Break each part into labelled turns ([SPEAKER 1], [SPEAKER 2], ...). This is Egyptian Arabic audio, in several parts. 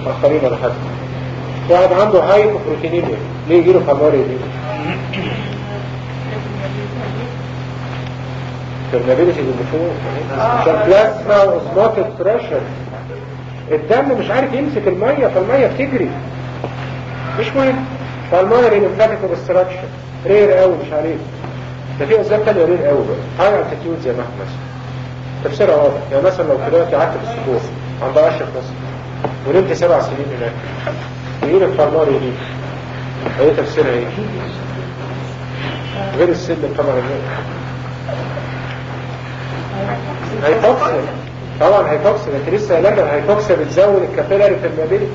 [SPEAKER 1] اخرين ولا حد واحد عنده هايبوبروتينيميا ليه يجيله فالماري دي permeability اللي فوق عشان بلازما اوزموتيك بريشر الدم مش عارف يمسك الميه فالميه بتجري مش مهم فالميه رينفلاتيك اوبستراكشن رير قوي مش عارف ده في اسباب تانية رير قوي بقى هاي التيتيود زي ما احنا مثلا تفسيرها واضح يعني مثلا لو دلوقتي قعدت في السطوح عند اشرف مثلا ونمت سبع سنين هناك يجي لك فالماري دي ايه تفسيرها ايه؟ غير السلم طبعا هيفوكسل طبعا هيفوكسل انت لسه لما الهيفوكسل بتزود الكابيلاري في المابيلتي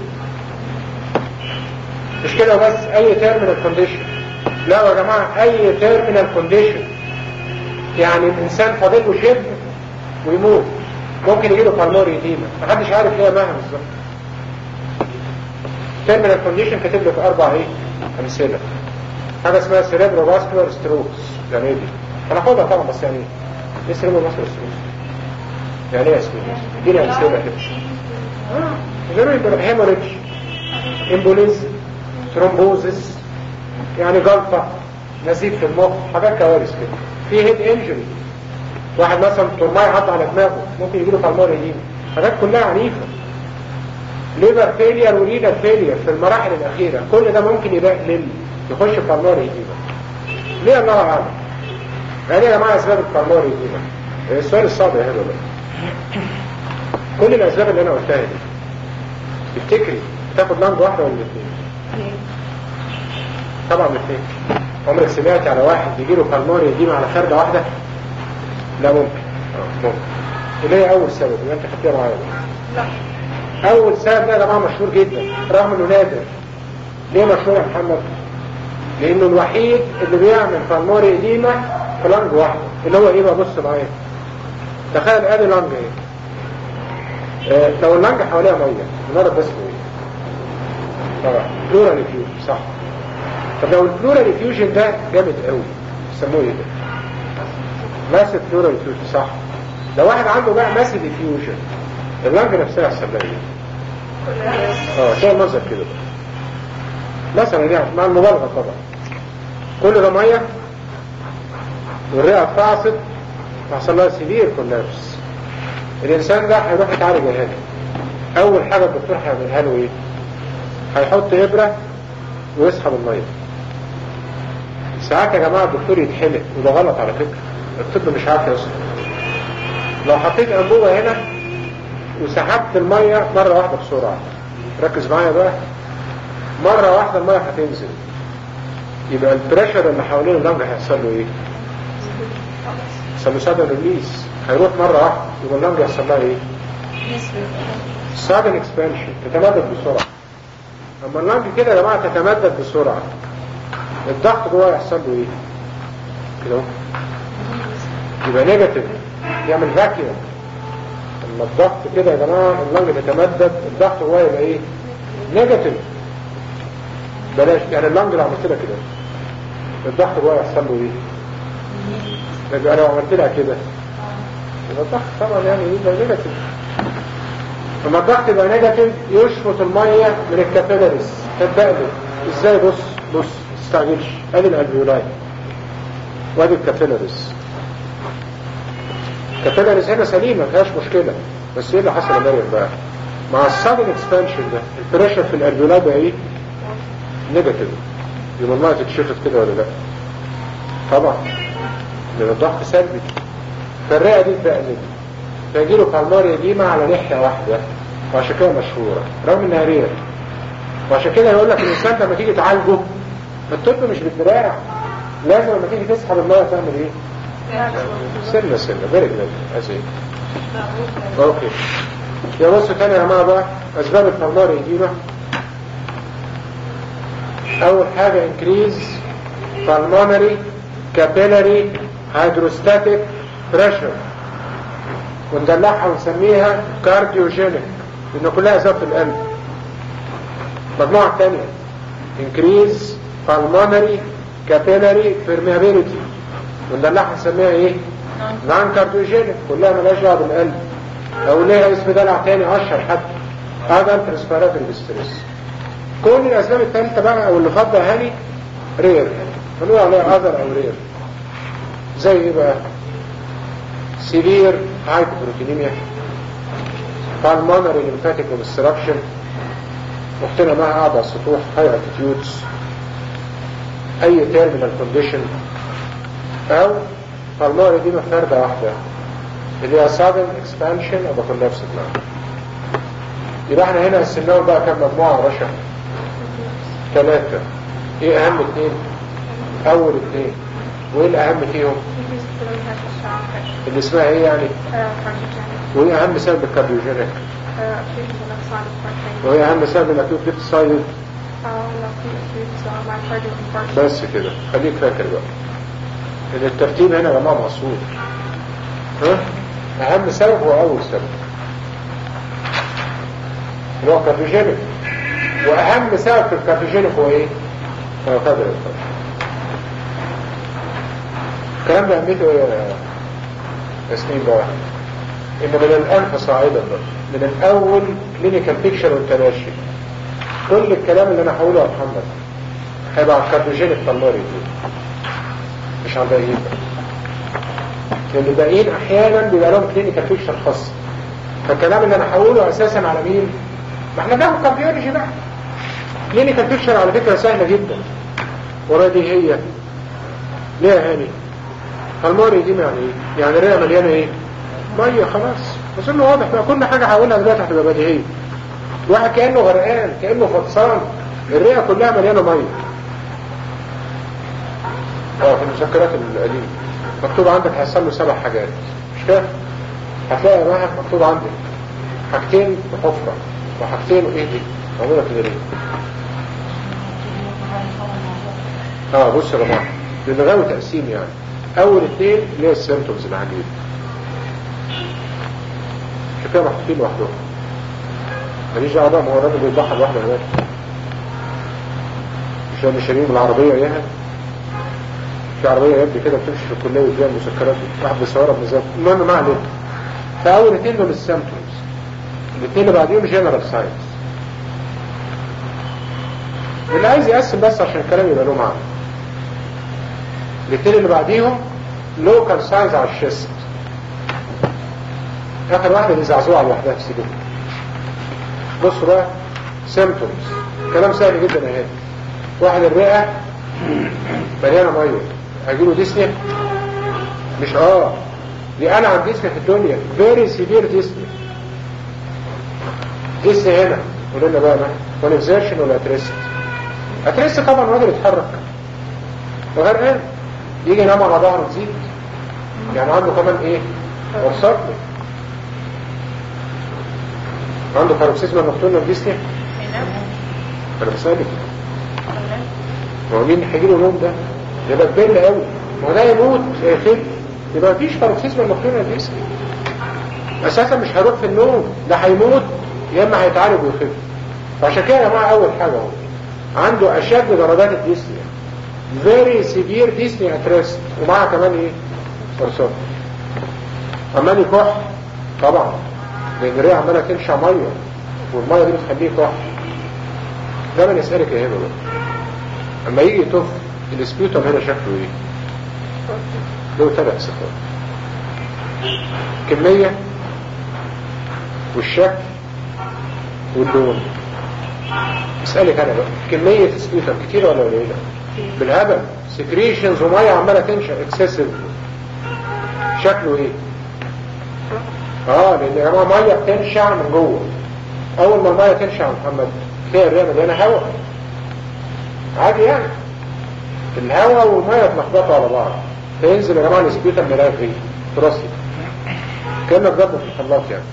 [SPEAKER 1] مش كده بس اي تيرمينال كونديشن لا يا جماعه اي تيرمينال كونديشن يعني الانسان فاضل له شبه ويموت ممكن يجيله بالموري ديما محدش عارف ليه مهما بالظبط تيرمينال كونديشن كاتب لك اربع ايه امثله حاجه اسمها سيريبرو فاسكولار ستروكس يعني ايه دي هناخدها طبعا بس يعني ايه سيريبرو فاسكولار ستروكس يعني ايه اسمه ادينا امثله كده غير هيموريدج امبوليزم ترومبوزس يعني جلطه نزيف في المخ حاجات كوارث كده في هيد انجري واحد مثلا ترماي عض على دماغه ممكن يجيله بالموري دي حاجات كلها عنيفه ليفر فيلير ورينال فيلير في المراحل الاخيره كل ده ممكن يبقى لل يخش في بالموري يجيبه ليه الله اعلم يعني يا جماعه اسباب البالموري يجيبه السؤال الصعب يا هبه كل الاسباب اللي انا قلتها دي تفتكري تاخد لانج واحده ولا الاثنين طبعا الاثنين عمرك سمعت على واحد بيجيله بالموري يجيبه على خارجه واحده لا ممكن اه ممكن اللي هي اول سبب اللي انت خدتها معايا
[SPEAKER 2] لا
[SPEAKER 1] اول سبب ده يا جماعه مشهور جدا رغم انه نادر ليه مشهور يا محمد لانه الوحيد اللي بيعمل فالموري اديمه في لانج واحده اللي هو ايه بقى بص معايا تخيل ادي لانج ايه آه لو اللانج حواليها ميه المرض ده اسمه ايه طبعا بلورال ريفيوجن صح طب لو البلورال ريفيوجن ده جامد قوي يسموه ايه ده ماسيف بلورال ريفيوجن صح لو واحد عنده بقى ماسيف ريفيوجن اللانج نفسها يحصل لها ايه اه شيء منظر كده بقى. مثلا يعني مع المبالغه طبعا كل ده ميه والرئه اتفعصت وحصل لها سيفير كولابس الانسان ده هيروح يتعالج يا هاني اول حاجه الدكتور هيعملها له ايه هيحط ابره ويسحب الميه ساعات يا جماعه الدكتور يتحلق وده غلط على فكره الطب مش عارف يوصل لو حطيت انبوبه هنا وسحبت الميه مره واحده بسرعه ركز معايا بقى مره واحده الميه هتنزل يبقى البريشر اللي حوالين اللنج هيحصل له ايه؟ يحصل له سادن ريليس هيروح مره واحده يبقى اللنج يحصل لها ايه؟ سادن اكسبانشن تتمدد بسرعه اما اللنج كده يا جماعه تتمدد بسرعه الضغط جوه يحصل له ايه؟ كده اهو يبقى نيجاتيف يعمل فاكيوم لما الضغط كده يا جماعه اللنج تتمدد الضغط جوه يبقى ايه؟ نيجاتيف بلاش يعني اللنج لو عملت لها كده الضغط جوه يحصل له ايه؟ يبقى لو عملت لها كده يبقى الضغط طبعا يعني يبقى نيجاتيف لما الضغط يبقى نيجاتيف يشفط الميه من الكابيلاريز تتبقلب ازاي بص بص ما تستعجلش ادي الالفيولاي وادي الكابيلاريز الكابيلاريز هنا سليمه ما فيهاش مشكله بس ايه اللي حصل يا مريم بقى؟ مع السادن اكسبانشن ده البريشر في الالفيولاي بقى ايه؟ نيجاتيف يبقى الميه تتشفط كده ولا لا؟ طبعا لان الضغط سلبي فالرئه دي تبقلب فيجي له بالماري ديما على ناحيه واحده وعشان كده مشهوره رغم انها رير وعشان كده يقول لك الانسان لما تيجي تعالجه الطب مش بالدراع لازم لما تيجي تسحب الميه تعمل ايه؟ سنه سنه فيري جود اسف اوكي يا بصوا تاني يا جماعه بقى اسباب البالماري ديما اول حاجه انكريز pulmonary capillary hydrostatic pressure وندلعها ونسميها كارديوجينيك لان كلها اسباب في القلب المجموعه الثانيه increase pulmonary capillary permeability وندلعها نسميها ايه نان كارديوجينيك كلها مالهاش دعوه بالقلب او ليها اسم دلع تاني اشهر حتى هذا الريسبيراتوري ديستريس كل الاسباب الثالثه بقى او اللي فضل هاني رير بنقول عليها اذر او رير زي ايه بقى سيفير هايبوبروتينيميا pulmonary lymphatic obstruction اختنا معها قاعدة على السطوح high altitudes اي terminal condition او pulmonary دي فردة واحدة اللي هي sudden expansion of a collapsed lung يبقى احنا هنا قسمناهم بقى كام مجموعة يا رشا ثلاثة ايه اهم اثنين اول اثنين وايه الاهم فيهم اللي اسمها ايه يعني وايه اهم سبب الكارديوجينيك وايه اهم سبب الاكيوت ديبسايد بس كده خليك فاكر بقى ان الترتيب هنا يا جماعه مقصود ها اهم سبب هو اول سبب اللي هو كارديوجينيك واهم سبب في الكارديوجينيك هو ايه هو قدر الفرق الكلام ده اهميته ايه يا ياسمين بقى ان من الانف صاعدا بقى من الاول كلينيكال بيكشر وانت ماشي كل الكلام اللي انا هقوله يا محمد هيبقى على الكارديوجينيك بالماري دي مش على الباقيين بقى لان الباقيين احيانا بيبقى لهم كلينيكال بيكشر خاص فالكلام اللي انا هقوله اساسا على مين ما احنا بناخد كارديولوجي بقى كلينيكال بيكشر على فكره سهله جدا ورادي هي ليه يا هاني الماري دي يعني ايه يعني الرئه مليانه ايه ميه خلاص بس انه واضح بقى كل حاجه هقولها دلوقتي هتبقى بديهيه واحد كانه غرقان كانه فطسان الرئه كلها مليانه ميه اه في المذكرات القديمه مكتوب عندك هيحصل له سبع حاجات مش كده هتلاقي يا جماعه مكتوب عندك حاجتين بحفره وحاجتين ايه دي معموله كده ليه اه بص يا جماعه لان غاوي تقسيم يعني اول اثنين اللي هي السيمتومز العجيب مش كده محطوطين لوحدهم ماليش دعوه بقى ما هو الراجل بيضحى لوحده هناك مش انا شاريين بالعربيه اياها في عربيه يبدي كده بتمشي في الكليه وتبيع مسكرات واحد بيصورها بنظام المهم ما علينا فاول اثنين دول السيمتومز الاثنين اللي بعديهم جنرال ساينس اللي عايز يقسم بس عشان الكلام يبقى له معنى الاثنين اللي بعديهم لوكال ساينز على الشيست اخر واحده دي زعزوعه لوحدها في سيبك بصوا بقى سيمتومز كلام سهل جدا اهي واحد الرئه مليانه ميه هيجيله ديسنيا مش اه دي انا عن ديسنيا في الدنيا فيري سيفير ديسنيا ديسنيا هنا قولوا لنا بقى ولا اكزيرشن ولا اتريست اتريست طبعا راجل يتحرك وغرقان يجي ينام على ظهره تزيد يعني عنده كمان ايه ورصات عنده باروكسيزما نوكتورنا ديسنيا انا بسالك هو مين هيجي له نوم ده يبقى كبير قوي ما هو ده يموت يخف يبقى مفيش باروكسيزما نوكتورنا ديسنيا اساسا مش هيروح في النوم ده هيموت يا اما هيتعالج ويخف فعشان كده يا جماعه اول حاجه اهو عنده اشد درجات الديسنيا فيري سيفير ديسني اتريست ومعها كمان ايه فرصات عمال يكح طبعا لان الرئه عماله تنشع ميه والميه دي بتخليه يكح ده من يسالك يا هبه بقى اما يجي يطف السبيوتم هنا شكله ايه له ثلاث صفات كميه والشكل واللون اسالك انا بقى كميه السبيوتم كتير ولا قليله بالهبل سكريشنز وميه عماله تنشا اكسسيف شكله ايه اه لان يا جماعه ميه بتنشع من جوه اول ما الميه تنشع يا محمد تلاقي الرئه مليانه هواء عادي يعني الهواء والميه يتلخبطوا على بعض فينزل يا جماعه السبيوتم ملاقي فيه تراسي كانك ضربه في الخلاط يعني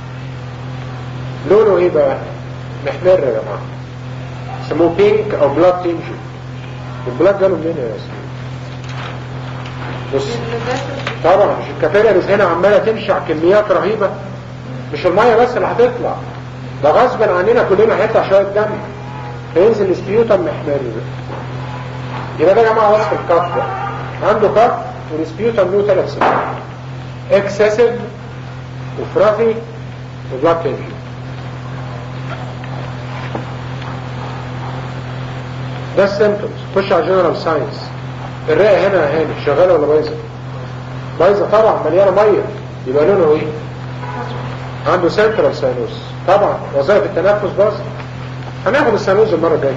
[SPEAKER 1] لونه ايه بقى محمر يا جماعه سموه بينك او بلاد تنجن البلاد جاله منين يا ياسمين بص طبعا مش الكابيلاريز هنا عماله تنشع كميات رهيبه مش الميه بس اللي هتطلع ده غصبا عننا كلنا هيطلع شويه دم فينزل السبيوتم محمر يبقى ده يا جماعه وصف الكف ده عنده كف والسبيوتم له ثلاث صفات اكسسيف وفرافي وبلاد تنجن ده السيمتومز خش على جنرال ساينس الرئه هنا يا هاني شغاله ولا بايظه بايظه طبعا مليانه ميه يبقى لونه ايه عنده سنترال ساينوس طبعا وظائف التنفس باظ هناخد الساينوس المره الجايه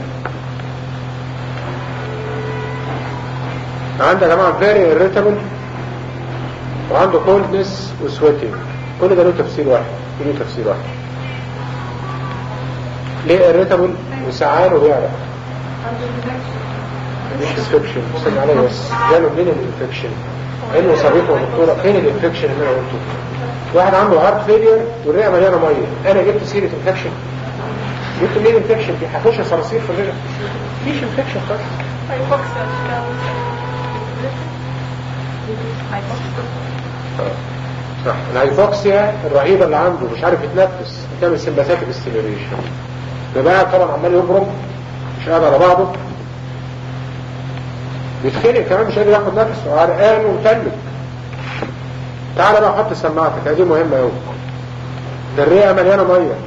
[SPEAKER 1] عنده يا جماعه فيري irritable وعنده كولدنس وسويتنج كل ده له تفسير واحد له تفسير واحد ليه irritable وسعان وبيعرق مش انفكشن استنى عليا بس جاله منين الانفكشن انه صديقه دكتوره فين الانفكشن اللي انا قلته واحد عنده هارت فيلير والرئه مليانه ميه انا جبت سيره انفكشن جبت منين انفكشن دي هخش صراصير في الرئه مفيش انفكشن خالص صح الهايبوكسيا الرهيبه اللي عنده مش عارف يتنفس بتعمل سمباثيك ستيميوليشن بقى طبعا عمال يبرم مش قاعد على بعضه بيتخنق كمان مش قادر ياخد نفسه وعرقان ومتلج تعالى بقى حط سماعتك دي مهمة قوي ده الرئة مليانة مية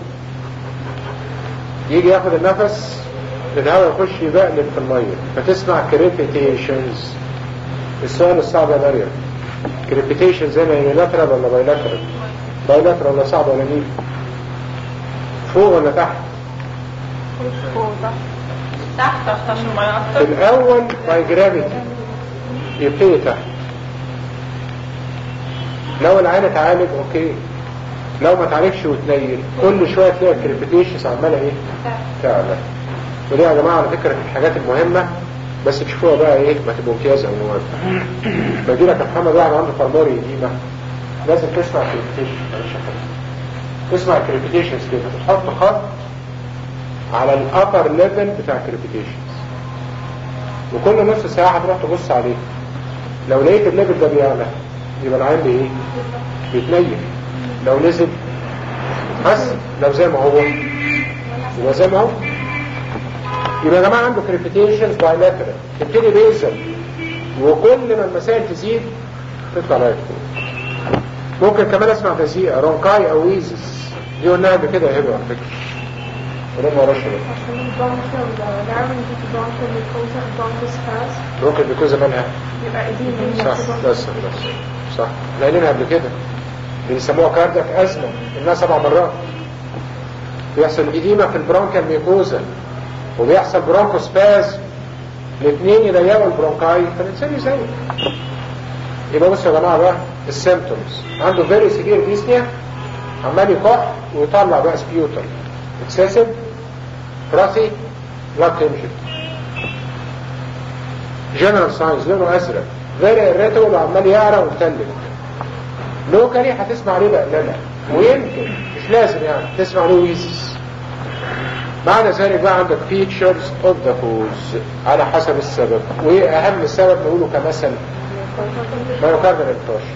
[SPEAKER 1] يجي ياخد النفس الهواء يخش يبقلب في المية فتسمع كريبيتيشنز السؤال الصعب يا مريم كريبيتيشنز زي ما يونيلاترال ولا بايلاترال بايلاترال ولا صعب ولا نيل فوق ولا تحت
[SPEAKER 2] تحت عشان ما
[SPEAKER 1] في
[SPEAKER 2] يأثر
[SPEAKER 1] الاول باي جرافيتي يبتدي تحت لو العين اتعالج اوكي لو ما اتعالجش وتنيل كل شويه تلاقي الكريبيتيشنز عماله ايه تعلى ودي يا جماعه على فكره من الحاجات المهمه بس تشوفوها بقى ايه ما تبقوا امتياز او مواد باجي لك يا محمد واحد عنده فالموري قديمه لازم تسمع كريبيتيشن معلش يا حبيبي. تسمع الكريبيتيشنز كده تحط خط على الابر ليفل بتاع الكريبيتيشنز وكل نص ساعة هتروح تبص عليه لو لقيت الليفل ده بيعلى يبقى العين بايه بيتنيل لو نزل بس لو زي ما هو يبقى زي ما هو يبقى يا جماعة عنده كريبيتيشنز بايلاترال تبتدي بيزل وكل ما المسائل تزيد تطلع لايف ممكن كمان اسمع تزيئة رونكاي او ويزس دي قلناها قبل كده يا هبه على فكرة ولا ما وراش ده
[SPEAKER 3] عشان البرونكيال نعمل دي برونكيال ميكوزا برونكوس فاس
[SPEAKER 1] ممكن بيكون زمانها
[SPEAKER 3] يبقى ايدين
[SPEAKER 1] صح بس بس صح احنا قايلينها قبل كده بيسموها كاردك ازمه انها سبع مرات بيحصل اديمه في البرونكال ميكوزا وبيحصل برونكوسباز الاثنين يضيقوا البرونكاي فالانسان يزيد يبقى بصوا يا جماعه بقى السيمتومز عنده فيري سيفير ديسنيا عمال يكح ويطلع بقى سبيوتر اكسسيف راسي لا تنشف جنرال ساينز لونه ازرق فيري اريتابل وعمال يعرق ومتلج لوكالي هتسمع عليه بقلله ويمكن مش لازم يعني تسمع عليه ويزز بعد ذلك بقى عندك فيتشرز اوف ذا كوز على حسب السبب وايه اهم سبب نقوله كمثل مايوكاردال انفراش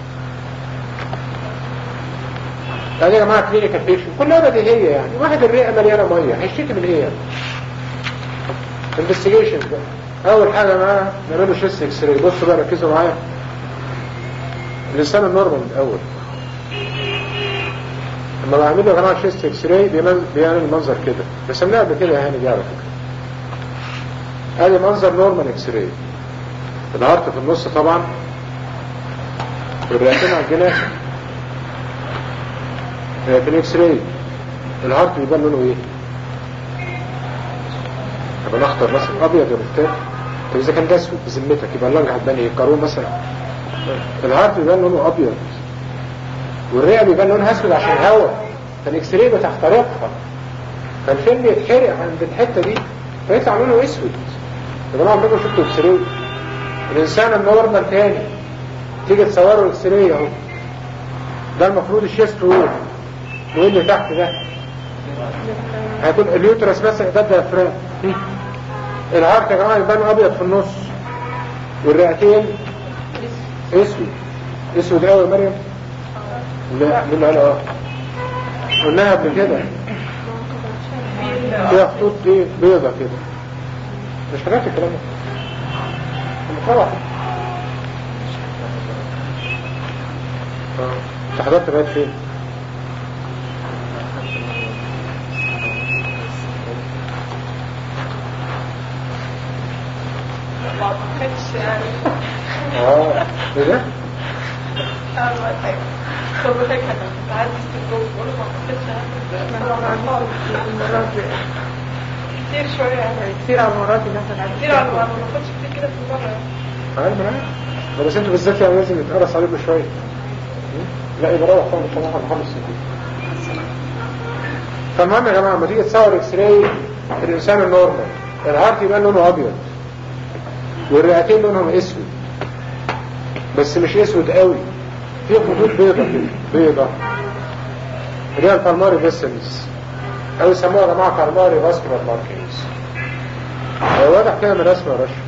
[SPEAKER 1] يعني يا جماعه كلينيكال بيشن كلها بديهيه يعني واحد الرئه مليانه ميه هيشتكي من ايه يعني؟ انفستيجيشن بقى اول حاجه معاه نعمل له شيست اكس راي بصوا بقى ركزوا معايا اللسان النورمال الاول لما بعمل له يا جماعه شيست اكس راي بيعمل بيعمل منظر كده رسمناه قبل كده يا هاني دي على فكره ادي منظر نورمال اكس راي الهارت في النص طبعا والرئتين على الجناح في الاكس راي الهارت بيبان لونه ايه؟ يبقى الاخضر مثلا ابيض يا مختار طب اذا كان ده اسود بذمتك يبقى اللنج هتبان ايه؟ قارون مثلا الهارت بيبان لونه ابيض والرئه بيبان لونها اسود عشان هواء فالاكس راي بتخترقها فالفيلم يتحرق عند الحته دي فيطلع لونه اسود يا جماعه عمركم شفتوا اكس راي الانسان النورمال تاني تيجي تصوره الاكس راي اهو ده المفروض الشيست وول وايه اللي تحت ده هيكون اليوترس مثلا ده الديافرام الهارت يا جماعه يبان ابيض في النص والرئتين اسود اسود قوي يا مريم لا مين قال اه قلناها قبل كده فيها خطوط ايه بيضة كده مش حاجات الكلام ده طبعا اه انت حضرت لغايه فين؟
[SPEAKER 2] ما اعتقدش يعني
[SPEAKER 1] اه ايه ده؟
[SPEAKER 2] انا ما اعتقد طب هيك انا بتعدي في الجو بقول ما اعتقدش
[SPEAKER 3] المرات دي
[SPEAKER 2] كتير شويه يعني
[SPEAKER 3] كتير على المرات دي مثلا
[SPEAKER 2] كتير على ما باخدش كتير كده في المره
[SPEAKER 1] عارف انا ده بس انتوا بالذات يعني لازم يتقرص عليكم شويه لا يبقى روح خالص طبعا خالص فالمهم يا جماعه لما تيجي تصور اكس راي في الانسان النورمال الهارت يبان لونه ابيض والرئتين لونهم اسود بس مش اسود قوي في خطوط بيضة كده بيضة اللي هي البالماري فيسلز او يسموها يا جماعه بالماري فاسكولار ماركينز واضح كده من الرسمه يا باشا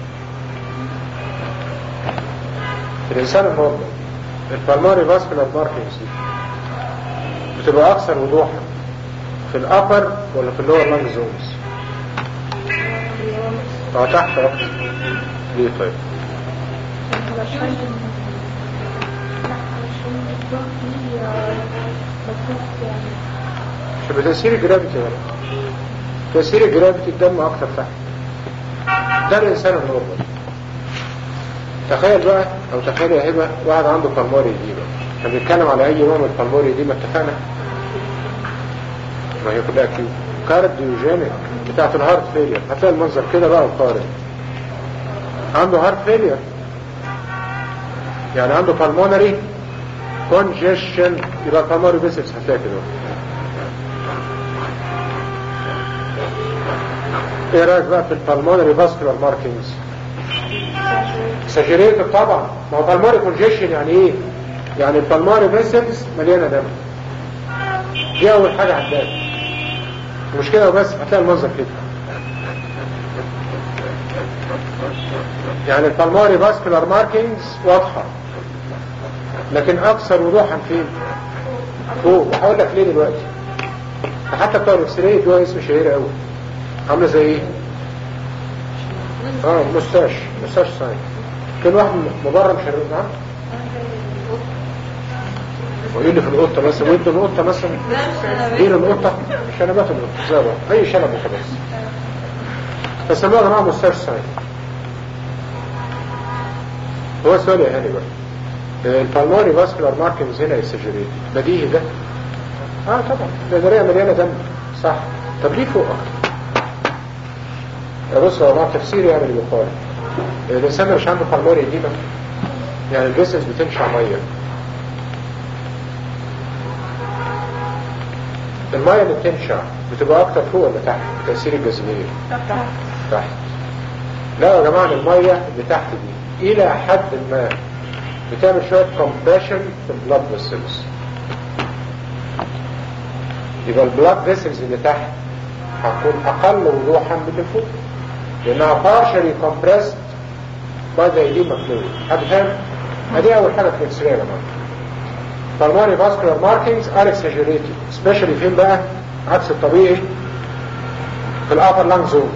[SPEAKER 1] في الإنسان النورمال البالماري فاسكولار ماركينجز دي بتبقى أكثر وضوحا في الأبر ولا في اللور لانج زونز؟ أو تحت أكتر ليه طيب؟
[SPEAKER 3] علشان لا علشان الضغط دي بتحس يعني
[SPEAKER 1] مش بتأثير الجرافيتي ولا تأثير الجرافيتي الدم أكتر تحت ده الإنسان النورمال تخيل بقى أو تخيل يا هبة واحد عنده بالماري إديمة احنا بنتكلم على أي نوع من البالماري إديمة اتفقنا ما هي كلها كيو كارديوجينيك بتاعت الهارت فيلير هتلاقي المنظر كده بقى وقارن عنده هارت فيلير يعني عنده بالمونري كونجيشن يبقى بالمونري فيسلز هتلاقي كده ايه رايك بقى في البالمونري فاسكولار ماركينجز ساجريتد طبعا ما هو بالماري كونجيشن يعني ايه يعني البالماري فيسلز مليانه دم دي اول حاجه هتلاقي مش كده وبس هتلاقي المنظر كده يعني البالماري فاسكولار ماركينجز واضحه لكن اكثر وضوحا فين فوق وهقول لك ليه دلوقتي حتى بتوع الاكس راي له اسم شهير قوي عامله زي ايه اه مستاش مستاش ساين كان واحد مبرم شرير نعم وايه اللي في القطه مثلا ويد القطه مثلا دين القطه شنبات القطه زي بعض اي شنب وخلاص فسموها يا جماعه مستاش ساين هو السؤال يا هاني بقى البالماري فاسكولار ماركنز هنا اكسجريتد بديهي ده اه طبعا الجدريه مليانه دم صح طب ليه فوق اكتر بص هو مع تفسير يعني اللي بيقال الانسان مش عنده بالماري اديمه يعني الجسم بتنشع ميه الميه اللي بتنشع بتبقى اكتر فوق ولا تحت تاثير الجاذبيه تحت لا يا جماعه الميه اللي تحت دي الى حد ما بتعمل شويه كومبريشن في البلاد فيسلز يبقى البلاد فيسلز اللي تحت هتكون اقل وضوحا من اللي فوق لانها partially compressed by the edema fluid حد فاهم؟ ادي اول حاجه في الاكس راي يا جماعه pulmonary vascular markings are exaggerated especially فين بقى عكس الطبيعي في الابر لانج زونز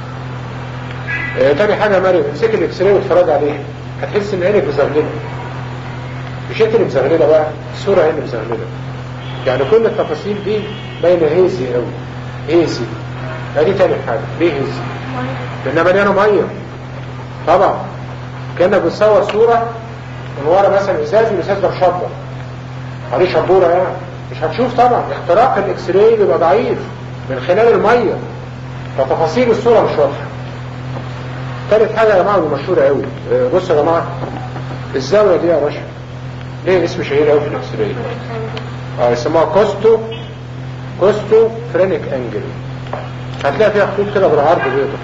[SPEAKER 1] آه تاني حاجه يا مريم امسك الاكس راي واتفرج عليه هتحس ان عينك مزغلله مش انت اللي مزغلله بقى الصوره هي اللي مزغلله يعني كل التفاصيل دي باينه هيزي قوي هيزي ادي تاني حاجه ليه هيزي لانها مليانه ميه طبعا كانك بتصور صوره من ورا مثلا ازاز والازاز ده مشبر عليه شبوره يعني مش هتشوف طبعا اختراق الاكس راي بيبقى ضعيف من خلال الميه فتفاصيل الصوره مش واضحه تالت حاجه يا جماعه مشهوره قوي بصوا يا جماعه الزاويه دي يا باشا ليه اسم شهير قوي في الاكس راي اه يسموها كوستو كوستو فرينيك انجل هتلاقي فيها خطوط كده بالعرض بيضة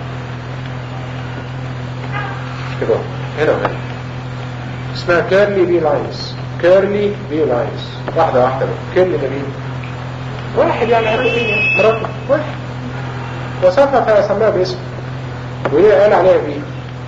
[SPEAKER 1] كده هنا وهنا اسمها كيرلي بي لاينز كيرلي بي لاينز واحدة واحدة بقى كيرلي ده مين واحد يعني عارف ايه رقم واحد وصفها فسماها باسم وليه قال عليها بي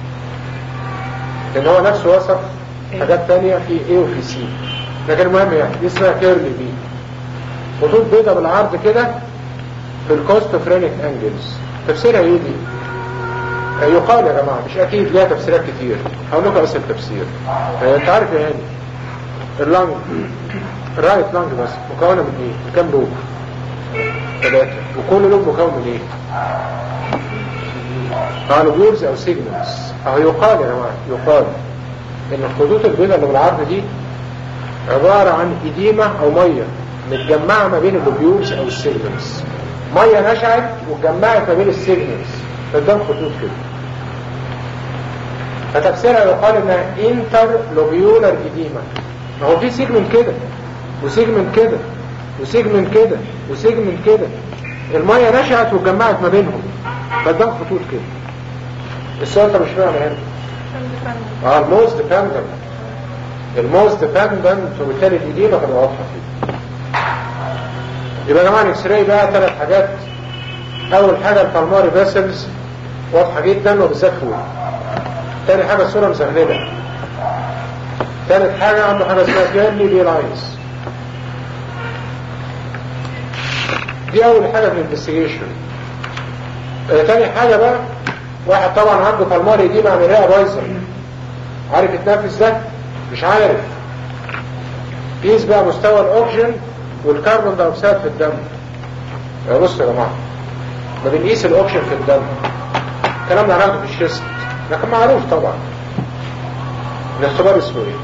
[SPEAKER 1] لان هو نفسه وصف حاجات تانية في A وفي C لكن المهم يعني دي اسمها كيرلي بي خطوط بيضة بالعرض كده في الكوستوفرينيك انجلز تفسيرها ايه دي يقال يا جماعة مش اكيد ليها تفسيرات كتير هقول لكم بس التفسير انت عارف يا هاني اللانج الرايت لانج بس مكونة من ايه من كام لوب ثلاثة وكل لوب مكون من ايه اه لوبيولز او سيجمنتس اهو يقال يا جماعه يقال ان الخطوط البيضاء اللي بالعرض دي عبارة عن إديمة أو مية متجمعة ما بين اللوبيولز أو السيجمنتس مية نشعت واتجمعت ما بين السيجمنتس قدام خطوط كده فتفسيرها يقال انها انتر لوبيولر إديمة ما هو في سيجمنت كده وسيجمنت كده وسيجمنت كده وسيجمنت كده المية نشعت واتجمعت ما بينهم قدام خطوط كده السؤال ده مش معنى هنا اه الموست ديبندنت الموست ديبندنت وبالتالي الإديمة تبقى واضحة فيه يبقى يا جماعة الاكس راي بقى ثلاث حاجات أول حاجة البلماري فيسلز واضحة جدا وبالذات فوق تاني حاجة الصورة مزغللة تالت حاجة عنده حاجة اسمها جيرلي بي لاينز دي أول حاجة في الانفستيجيشن آه تاني حاجة بقى واحد طبعا عنده بلماري دي مع الرئة بايظة عارف يتنفس ده مش عارف قيس بقى مستوى الاكسجين والكربون دايوكسيد في الدم يا بص يا جماعه ما بنقيس الاكسجين في الدم الكلام ده هناخده في الشيست لكن معروف طبعا الاختبار اسمه ايه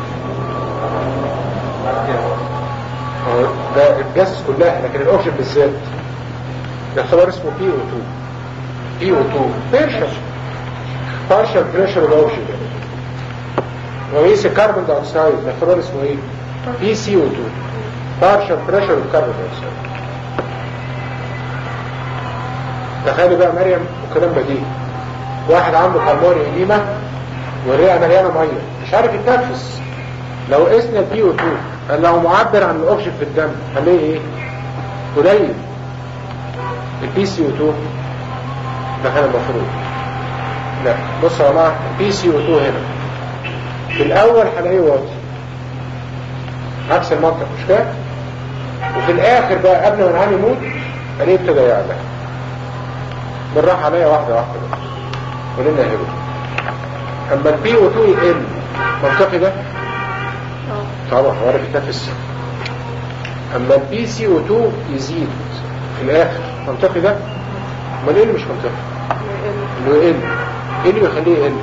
[SPEAKER 1] هو ده الجسس كلها لكن الاكسجين بالذات الاختبار اسمه بي او 2 بي او 2 بيرشر بارشل بريشر الاكسجين وقيس الكربون دايوكسيد الاختبار اسمه ايه بي سي او 2 بارشل بريشر الكربون دايوكسيد تخيلي بقى مريم وكلام بديهي واحد عنده بالموري إديمة والرئة مليانة مية مش عارف يتنفس لو قسنا البي او 2 قال لو معبر عن الاكسجين في الدم هنلاقي ايه قليل البي سي او 2 ده كان المفروض لا بصوا يا جماعه البي سي او 2 هنا في الاول هلاقيه واطي عكس المنطق مش كده وفي الاخر بقى قبل ما العام يموت الاقيه ابتدى يعلى بالراحه عليا واحده واحده بقى ولنا هبل اما البي او 2 يقل منطقي ده طبعا هو عارف يتنفس اما البي سي او 2 يزيد في الاخر منطقي ده امال ايه اللي مش منطقي انه يقل ايه اللي بيخليه يقل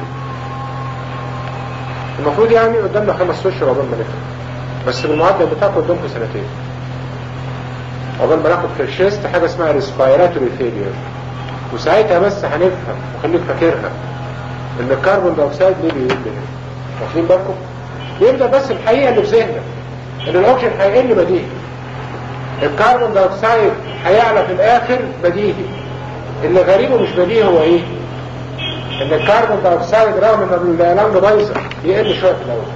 [SPEAKER 1] المفروض يعني قدامنا خمس اشهر عقبال ما نفهم بس بالمعدل بتاعكم قدامكم سنتين عقبال ما ناخد في الشيست حاجه اسمها ريسبيراتوري فيلير وساعتها بس هنفهم وخليك فاكرها ان الكربون دايوكسيد ليه بيقل هنا واخدين بالكم يبدا بس الحقيقه اللي في ذهنك ان الاكسجين هيقل بديهي الكربون دايوكسيد هيعلى في الاخر بديهي اللي غريبه مش بديهي هو ايه ان الكربون دايوكسيد رغم ان اللانج بايظه يقل شويه في الاول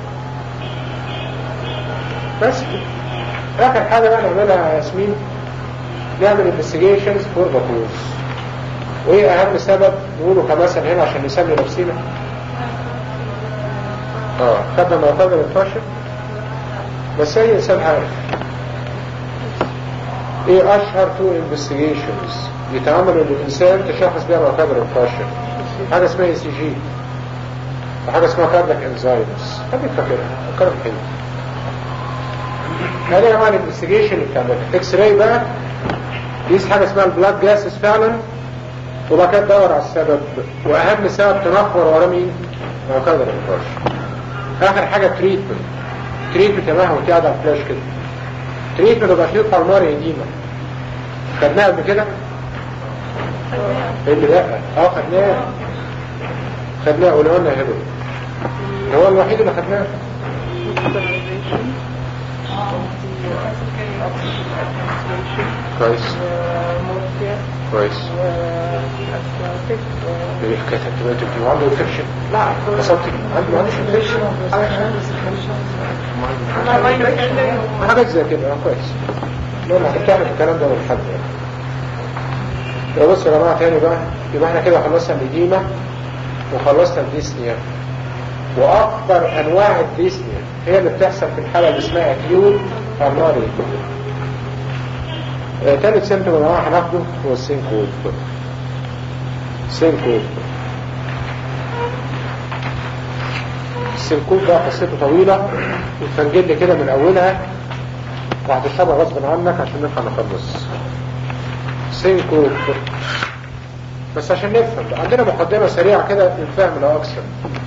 [SPEAKER 1] بس كده اخر حاجه بقى نعملها يا ياسمين نعمل انفستيجيشنز فور فاكيوز وايه اهم سبب نقوله كمثل هنا عشان نسمي نفسنا اه خدنا ما قبل الفشل بس اي انسان عارف ايه اشهر تو انفستيجيشنز يتعملوا للانسان تشخص بيها ما قبل الفشل حاجه اسمها اي سي جي وحاجه اسمها كاردك انزايمز خليك فاكرها فكرت كده هذه يا جماعه الانفستيجيشن اللي بتعملها اكس راي بقى دي حاجه اسمها البلاد جاسس فعلا وبعد كده تدور على السبب واهم سبب تنخور ورا مين؟ ما قدر الفرش اخر حاجه تريتمنت تريتمنت يا مهما وانت قاعد على الفلاش كده تريتمنت يبقى فيه بالماري انيما خدناها قبل كده؟ اللي لا اه خدناه خدناه قولوا لنا يا هبل هو الوحيد اللي خدناه كويس كويس ايه حكايه الانتباهات دي وعنده انفكشن
[SPEAKER 3] لا
[SPEAKER 1] قصدتك عنده ما عندوش انفكشن حاجات زي كده اه كويس لما هتعمل الكلام ده من حد يبقى بص يا جماعه تاني بقى يبقى احنا كده خلصنا الإديمة وخلصنا الديسنيا واكبر انواع الديسنيا هي اللي بتحصل في الحالة اللي اسمها اكيوت بالماري آه، تالت سيمتوم يا جماعه هناخده هو السينكوب سينكوب السينكوب ده قصته طويلة وتفنجل كده من اولها وهتشربها غصب عنك عشان نلحق نخلص سينكوب بس عشان نفهم بقى. عندنا مقدمة سريعة كده للفهم لو أكثر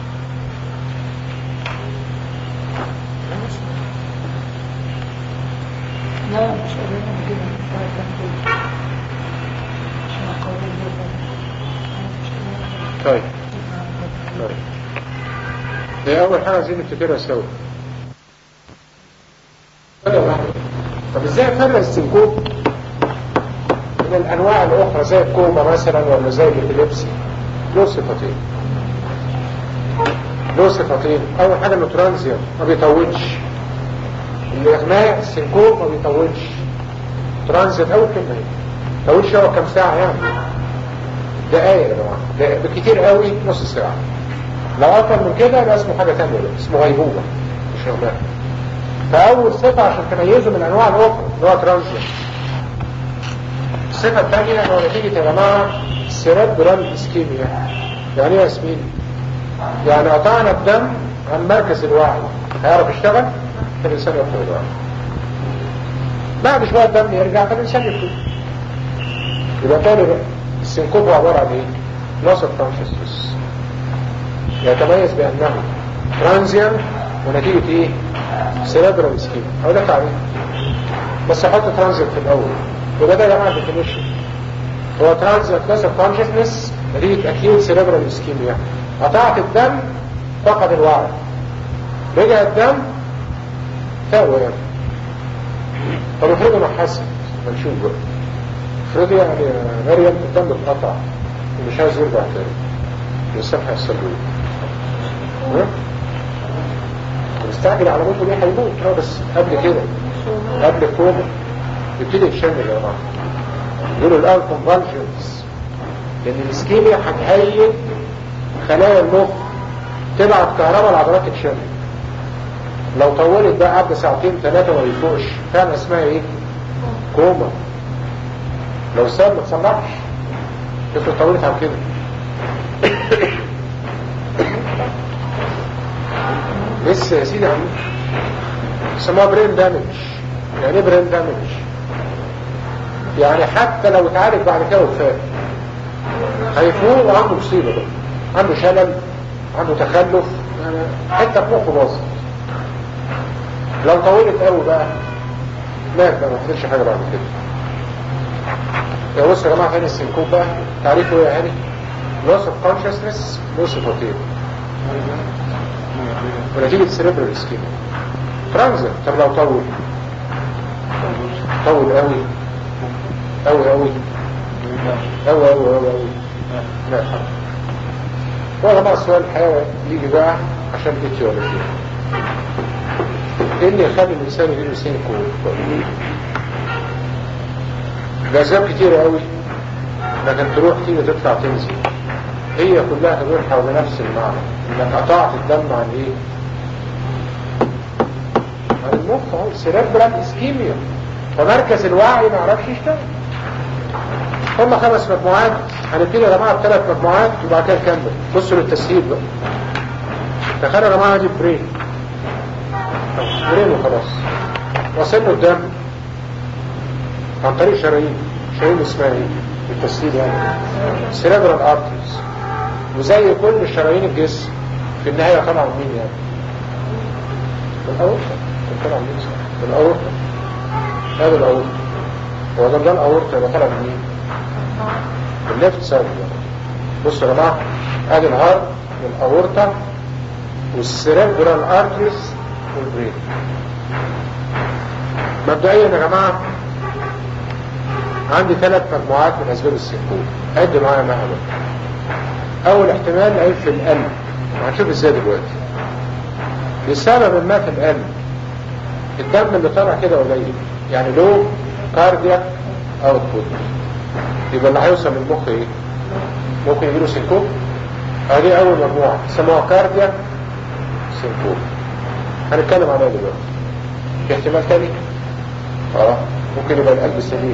[SPEAKER 4] لا مش قريبا كده بعد تنفيذ عشان أقوي
[SPEAKER 1] طيب طيب دي أول حاجة عايزين نفتكرها سوا طب ازاي افرق السنكوب من الانواع الاخرى زي الكوما مثلا ولا زي الابيليبسي له صفتين له صفتين اول حاجه انه ترانزيان ما بيطولش الاغماء السنكوب ما بيطولش ترانزيان اول كلمه هي طولش هو كام ساعه يعني دقايق يا جماعه دقايق بكتير قوي نص ساعه لو اكتر من كده يبقى اسمه حاجه ثانيه بقى اسمه غيبوبه مش اغماء فاول صفه عشان تميزه من الانواع الاخرى اللي هو ترانزيان الصفة الثانية هو نتيجة يا جماعة سيربرال اسكيميا يعني ايه يا ياسمين؟ يعني قطعنا الدم عن مركز الوعي هيعرف يشتغل فالإنسان يفقد الوعي بعد شوية الدم يرجع فالإنسان يفوق يبقى تاني بقى السنكوب هو عبارة عن ايه؟ loss of consciousness يتميز بأنه ترانزيان ونتيجة ايه؟ سيربرال اسكيميا هو ده تعريف بس احط ترانزيت في الأول وده ده يا جماعه ديفينيشن هو ترانزيت لوس اوف كونشسنس نتيجه اكيوت سيريبرال اسكيميا قطعت الدم فقد الوعي رجع الدم فاق يعني طب افرضوا انه حاسس هنشوف بقى افرضوا يعني يا مريم الدم اتقطع ومش عايز يرجع تاني الانسان هيحصل له ايه؟ مستعجل على موته ليه هيموت اه بس قبل كده قبل الكوما يبتدي يتشمل يا جماعه يقولوا الاول كونفالجنز لان الاسكيميا هتهيج خلايا المخ تبعت كهرباء العضلات تتشمل لو طولت بقى قعد ساعتين ثلاثه ما يفوقش فعلا اسمها ايه؟ كوما لو السبب ما تصلحش تفرق طولت عن كده لسه يا سيدي عم سموها برين دامج يعني ايه برين دامج يعني حتى لو اتعالج بعد كده وفات هيفوق وعنده مصيبة بقى عنده شلل عنده تخلف يعني حتة في مخه باظت لو طولت قوي بقى مات بقى ما حصلش حاجة بعد كده يا بص يا جماعة هاني السنكوب بقى تعريفه ايه يا هاني؟ loss of consciousness له صفتين ونتيجة cerebral ischemia ترانزيت طب لو طول طول قوي قوي قوي قوي قوي قوي قوي لا الحمد هو يا جماعة السؤال الحقيقة يجي بقى عشان كده ولا كده ايه اللي يخلي الانسان يجيله سينكو لأسباب كتيرة قوي لكن تروح تيجي تطلع تنزل هي كلها تدور حول نفس المعنى انك قطعت الدم عن ايه عن المخ اهو سيربرال اسكيميا فمركز الوعي ما عرفش يشتغل هم خمس مجموعات هنبتدي يا جماعه بثلاث مجموعات وبعد كده نكمل بصوا للتسهيل بقى تخيلوا يا جماعه دي برين برين وخلاص وصل له الدم عن طريق شرايين شرايين اسمها ايه بالتسهيل يعني سيربرال ارتريز وزي كل شرايين الجسم في النهايه طبعا مين يعني الاورطه طبعا مين الاورطه هذا الاورطه هو ده ده الاورطه يبقى طالع من مين الليفت سايد بصوا يا جماعه ادي الهارت والاورطه والسيربرال ارتريز والبرين مبدئيا يا جماعه عندي ثلاث مجموعات من اسباب السكون عد معايا معاها اول احتمال عيب في القلب وهنشوف ازاي دلوقتي لسبب ما في القلب الدم اللي طالع كده قليل يعني لو كاردياك اوتبوت يبقى اللي هيوصل للمخ ايه ممكن يجيله سنكوب هذه اول مجموعه يسموها كاردياك سنكوب هنتكلم عليها دلوقتي في احتمال تاني اه ممكن يبقى القلب سليم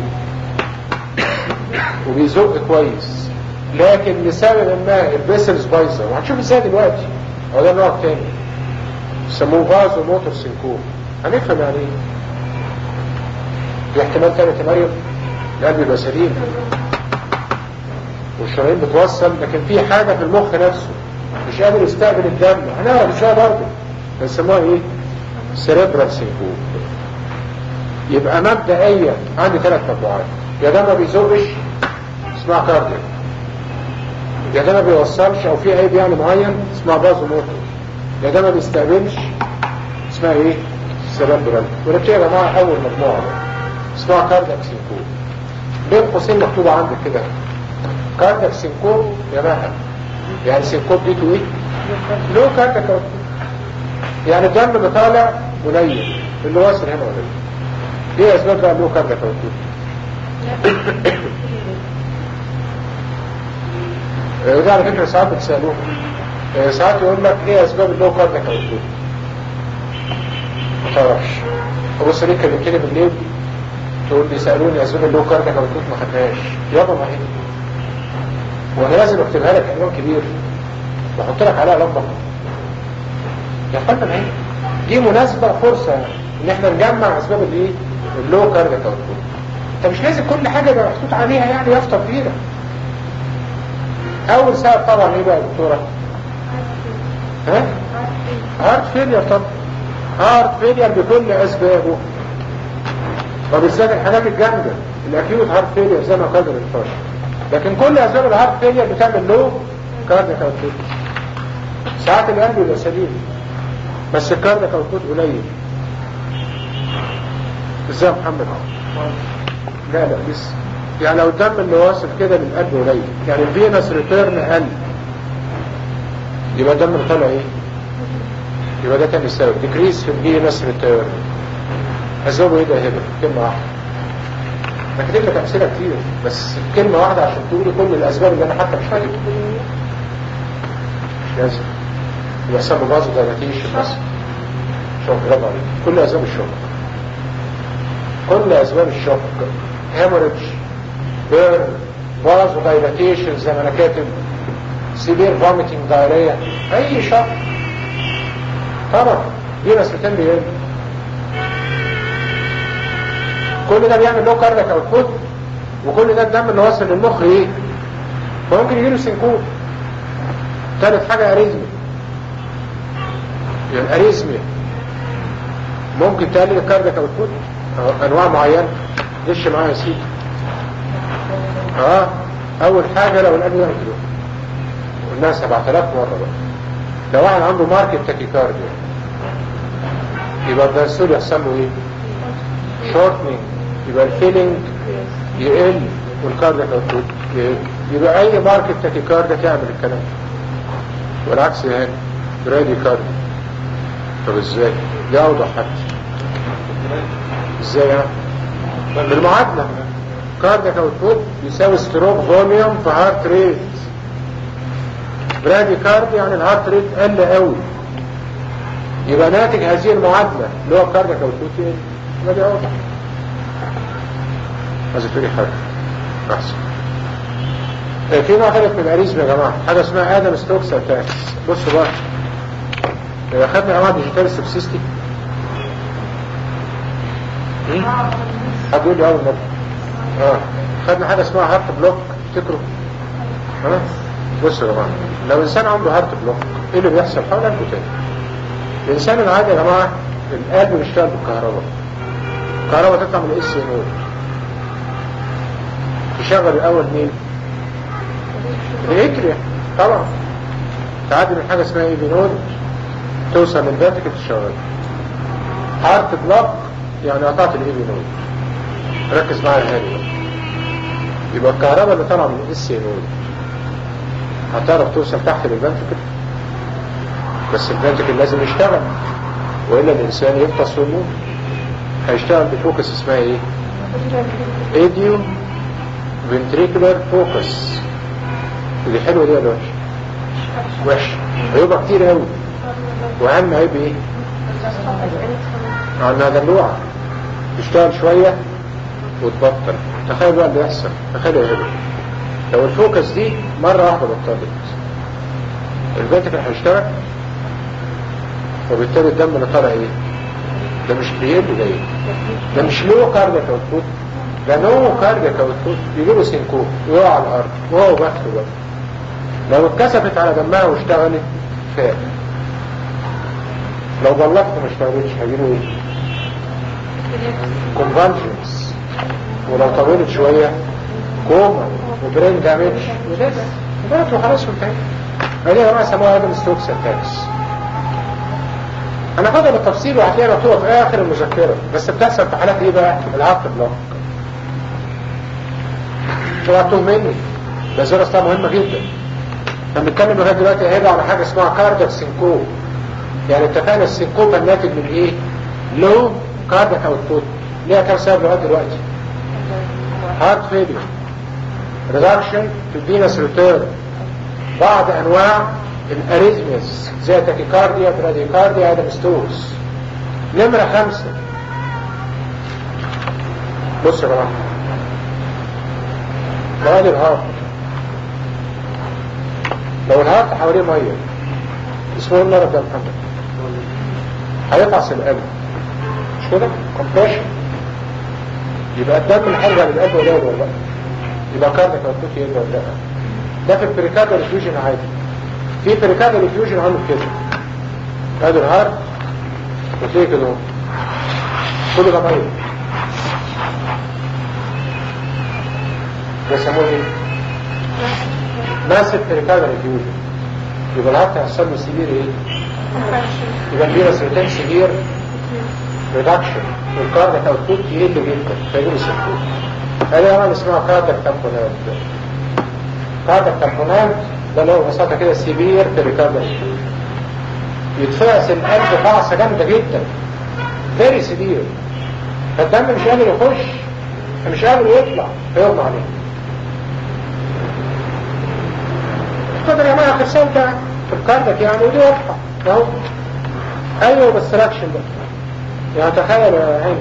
[SPEAKER 1] وبيزق كويس لكن لسبب ما البيسلز بايظه وهنشوف ازاي دلوقتي هو ده نوع تاني يسموه فازو موتور سنكوب هنفهم يعني ايه في احتمال تاني يا مريم القلب يبقى سليم والشرايين بتوصل لكن في حاجة في المخ نفسه مش قادر يستقبل الدم هنعرف ازاي برضه بيسموها ايه سيريبرال سينكوب يبقى مبدئيا عندي ثلاث مجموعات يا ده ما بيزقش اسمها كارديو يا ده ما بيوصلش او في عيب يعني معين اسمها بازو موتور يا ده ما بيستقبلش اسمها ايه سيريبرال ونبتدي يا جماعه اول مجموعه بقى. اسمها كاردياك سينكوب بين قوسين مكتوبه عندك كده كاردياك سينكوب يا مها يعني سينكوب دي تو ايه لو كاردياك يعني الدم اللي طالع قليل اللي واصل هنا قليل ايه اسباب بقى اللو كاردياك وده على فكره ساعات بتسالوه آه، ساعات يقول لك ايه اسباب اللو كاردياك اوتبوت ما تعرفش ابص ليه كلمتني بالليل تقول لي سالوني اسباب اللو كاردياك اوتبوت ما خدناش يابا ما هي وانا لازم اكتبها لك عنوان كبير واحط لك عليها لمبه يا فندم ما هي دي مناسبه فرصه ان احنا نجمع اسباب الايه اللو كاردياك اوتبوت انت مش لازم كل حاجه يبقى محطوط عليها يعني يافطه كبيره اول سبب طبعا ايه بقى يا دكتوره ها هارت فيلير طبعا هارت فيلير بكل اسبابه وبالذات الحاجات الجامده الاكيوت هارت فيلير زي ما قدر الفرش لكن كل اسباب الهارت فيلير بتعمل له كاردياك اوتبوت ساعات القلب بيبقى سليم بس الكاردياك اوتبوت قليل ازاي يا محمد لا لا لسه يعني لو الدم اللي واصل كده للقلب قليل يعني الفينس ريتيرن قل يبقى الدم اللي طالع ايه يبقى ده تاني سبب ديكريس في الفينس ريتيرن اسبابه ايه ده هنا كلمه واحده انا كاتب لك امثله كتير بس كلمه واحده عشان تقولي كل الاسباب اللي انا حتى مش فاكر مش لازم يبقى سبب بازو دايلاتيشن بس شوك برافو عليك كل اسباب الشوك كل اسباب الشوك هيموريدج بيرن بازو دايلاتيشن زي ما انا كاتب سيفير فوميتنج دايريا اي شوك طبعا دي نسبتين بيقل كل ده بيعمل له كاردياك اوتبوت وكل ده الدم اللي واصل للمخ ايه فممكن يجيله سنكوب ثالث حاجه اريزمي يعني اريزميا ممكن تقلل الكاردياك اوتبوت انواع معينه دش معايا يا سيدي اه اول حاجه لو القلب يعمل كده قلناها 7000 مره بقى لو واحد عنده ماركت تاكيكارديا يبقى الدنسول يحصل له ايه شورتنينج يبقى الفيلينج يقل والكاردياك اوتبوت يقل يبقى اي ماركت تاكيكارديا تعمل الكلام والعكس هنا برادي كارديا طب ازاي دي اوضح حتى ازاي يعني بالمعادله كاردياك اوتبوت يساوي ستروك فوليوم في هارت ريت برادي كارد يعني الهارت ريت قل قوي يبقى ناتج هذه المعادله اللي هو كاردياك اوتبوت ايه؟ ما دي اوضح عايز تقولي حاجه احسن آه، في نوع ثالث من الاريزم يا جماعه حاجه اسمها ادم ستوكس اتاكس بصوا بقى آه، خدنا يا جماعه ديجيتال سبسيستي هتقول لي اول مره اه خدنا حاجه اسمها هارت بلوك تفتكروا ها بصوا يا جماعه لو انسان عنده هارت بلوك ايه اللي بيحصل حول قلبه تاني الانسان العادي يا جماعه القلب بيشتغل بالكهرباء الكهرباء تطلع من الاس نور تشغل الاول مين الاتريا طبعا تعدي من حاجه اسمها ايه بنود توصل للفاتيكل تشغل هارت بلوك يعني قطعت الاي نود ركز معايا هاني بقى. يبقى الكهرباء اللي طالعه من الاس نود هتعرف توصل تحت للفنتكل بس الفنتكل لازم يشتغل والا الانسان يفطس ويموت هيشتغل بفوكس اسمها ايه ايديو فنتريكولار فوكس دي حلوه دي ولا وحشه وحشه هيبقى كتير قوي واهم عيب ايه انها دلوعه تشتغل شويه وتبطل تخيل بقى اللي يحصل تخيل يا هبل لو الفوكس دي مرة واحدة بطلت الفاتيكال هيشتغل وبالتالي الدم اللي طالع ايه ده مش بيقل ده ايه ده مش لو كاردياك اوتبوت ده نو كاردياك اوتبوت يجيله سينكوب ويقع على الارض وهو بخته بقى لو اتكسفت على دمها واشتغلت فات لو بلغت ما اشتغلتش هيجيله ايه؟ كونفالجنس ولو طولت شوية كوما وبرين دامج وبس وبس وخلاص وانتهت هذه يا جماعه سموها ادم ستوكس اتاكس انا هاخدها بالتفصيل وهتلاقيها مكتوبه في اخر المذكره بس بتحصل في حالات ايه بقى؟ العقد بلوك اوعى مني ده زي اصلا مهمه جدا احنا بنتكلم لغايه دلوقتي هيبقى على حاجه اسمها كاردياك سينكوب يعني اتفقنا السينكوب الناتج من ايه؟ لو كاردياك اوتبوت ليها كام سبب لغايه دلوقتي؟ هارت فيلير ريدكشن في الفينس ريتيرن بعض انواع الاريزميز زي تاكيكارديا براديكارديا ادم ستوز نمرة خمسة بص يا جماعة لو الهارت لو الهارت حواليه مية اسمه المرض ده محمد هيفعص القلب مش كده؟ كومبريشن يبقى الدم اللي هيرجع للقلب ولا ولا لا يبقى كارديك اوتبوت يقدر ولا لا ده في البريكاردال فيوجن عادي في بريكاردال فيوجن عامل كده ادي الهارت وتلاقي كده اهو. كل ده ميه ده يسموه ايه؟ ماسف بريكاردال فيوجن يبقى الهارت هيحصل له سيفير ايه؟ يبقى الفيروس ريتين سيفير ريدكشن والكارديك اوتبوت يقل جدا فيجيله سيفير هذه طبعا اسمها كارديك تامبونات كارديك تامبونات ده اللي هو ببساطه كده سيفير بريكاردال يتفعس القلب فعصه جامده جدا فيري سيفير فالدم مش قادر يخش مش قادر يطلع فيغمى عليه قدر يا جماعه خرسان ده في الكارديك يعني ودي واضحه اهو ايوه بس راكشن ده يعني تخيل يا عيني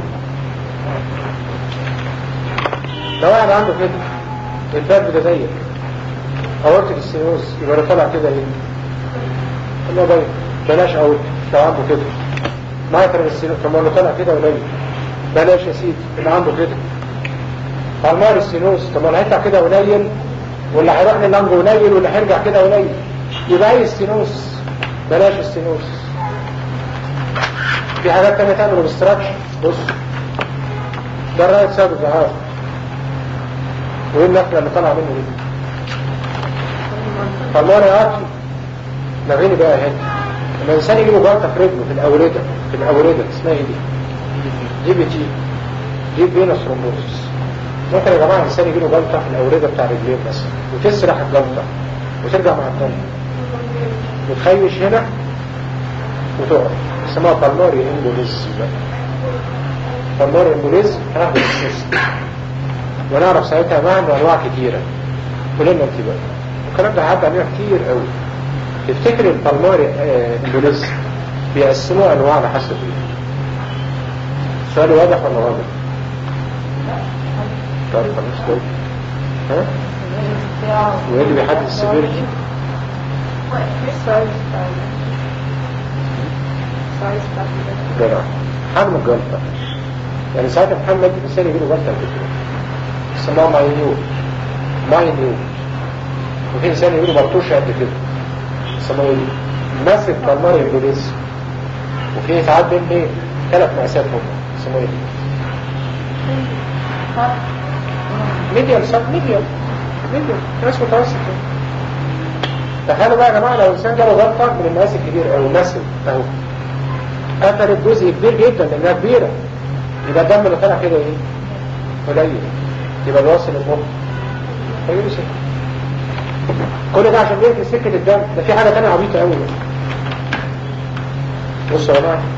[SPEAKER 1] لو واحد عنده كده الباب ده ضيق اورتك السينوز يبقى ده طالع كده ايه الله ضيق بلاش اورتك لو عنده كده مايتر السينوز طب ما هو طالع كده قليل بلاش يا سيدي اللي عنده كده بالمار السينوز طب ما هو هيطلع كده قليل واللي هيروح لللنج قليل واللي هيرجع كده قليل يبقى اي السينوز بلاش السينوز في حاجات تانية تعمل اوبستراكشن بص ده الرايت سبب الظهار وايه النقلة اللي طالعة منه دي فالله يا اخي لغيني بقى هنا لما الانسان يجيله جلطة في رجله في الاوردة في الاوردة اسمها ايه دي دي بي تي دي فينوس ثرومبوسيس ممكن يا جماعة الانسان يجيله جلطة في الاوردة بتاع رجليه مثلا وتسرح الجلطة وترجع مع الدم وتخيش هنا وتقع اسمها بالماري امبوليزم بالماري امبوليزم هناخد السيست ونعرف ساعتها معنى انواع كتيرة كلنا انت بقى الكلام ده عدى علينا كتير قوي تفتكر البالماري امبوليزم بيقسموا انواع على حسب ايه السؤال واضح ولا واضح طيب خلاص كويس ها وايه اللي بيحدد السيفيرتي جدع حجم الجلطة يعني ساعتها محمد الإنسان يجيله جلطة كده اسمها ماينيوت ماينيوت وفي إنسان يجيله برطوش قد كده اسمها ايه ماسك بالماري امبوليزم وفي ساعات بين ايه ثلاث مقاسات هم اسمها ايه ميديوم سب ميديوم ميديوم ناس متوسط تخيلوا بقى يا جماعه لو انسان جاله جلطه من المقاس الكبير او ماسك اهو قفلت جزء كبير جدا لانها كبيره يبقى الدم اللي طالع كده ايه؟ قليل يبقى بيوصل المخ فيجيله سكه كل ده عشان يقفل سكه الدم ده في حاجه ثانيه عبيطه قوي بصوا يا جماعه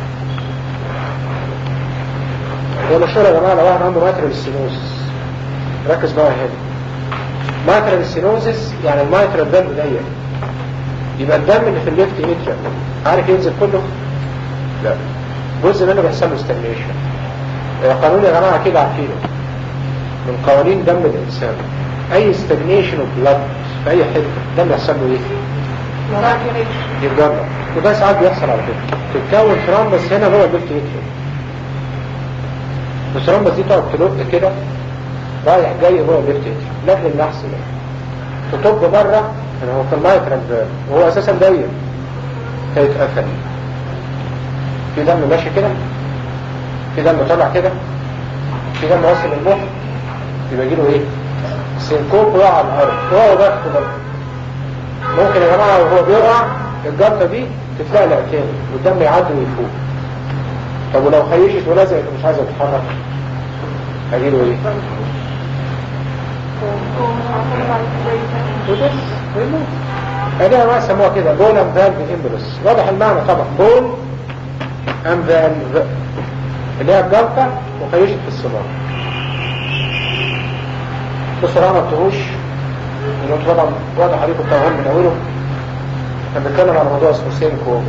[SPEAKER 1] هو مشهور يا جماعه لو واحد عنده ماترال سينوزس ركز بقى هنا ماترال سينوزس يعني الماترال دم ضيق يبقى الدم اللي في الليفت اتريا عارف ينزل كله لا جزء منه بيحصل له ستاجنيشن قانون يا جماعه كده عارفينه من قوانين دم الانسان اي ستاجنيشن اوف بلاد في اي حته الدم يحصل له ايه؟ يتجرب وده ساعات بيحصل على فكره تتكون ترامبس هنا جوه الليفت اتريا الترامبس دي تقعد تلق كده رايح جاي هو الليفت اتريوم لاجل النحس ده تطب بره يعني هو في المايترال فالف وهو اساسا ضيق فيتقفل في دم ماشي كده في دم طالع كده في دم واصل للمخ يبقى يجيله ايه سينكوب وقع على الارض وهو ضغط برضه ممكن يا جماعه وهو بيقع الجلطه دي تتلقلق تاني والدم يعدي ويفوق طب ولو خيشت ولزقت ومش عايزه تتحرك هجيله ايه؟ ودس ويموت ادي ما سموها كده بول ام فالف امبولس واضح المعنى طبعا بول ام فالف اللي هي الجلطه وخيشت في الصمام بصراحه ما تهوش انه طبعا واضح عليكم التوهان من اوله كان بيتكلم عن موضوع اسمه سينكو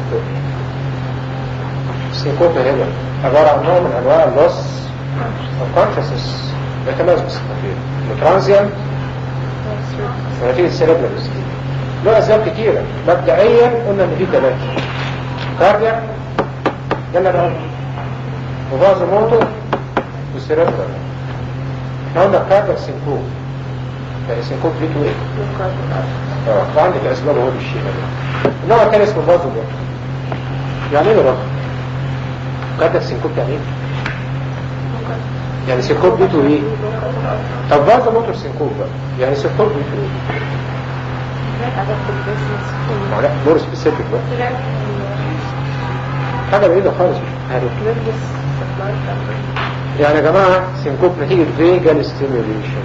[SPEAKER 1] سينكوب هنا عبارة عن نوع من انواع اللوس الكونشسنس يتميز بالصفتين الترانزيانت ونتيجة السيربرال سكيل له اسباب كتيرة مبدئيا قلنا ان في ثلاثة كارديا ده اللي انا قلته وفازو موتو والسيربرال احنا قلنا كارديا سينكوب يعني سينكوب ليه تو ايه؟ اه وعندك اسباب هو بالشيء ده النوع الثاني اسمه فازو موتو يعني ايه رقم؟ كارديا سينكوب يعني ايه؟ يعني سينكوب دي تو ايه؟ طب فازو موتور سينكوب بقى يعني سينكوب دي تو ايه؟ ما لا مور سبيسيفيك بقى حاجة بعيدة خالص مش عارف يعني يا جماعة سينكوب نتيجة فيجال ستيميوليشن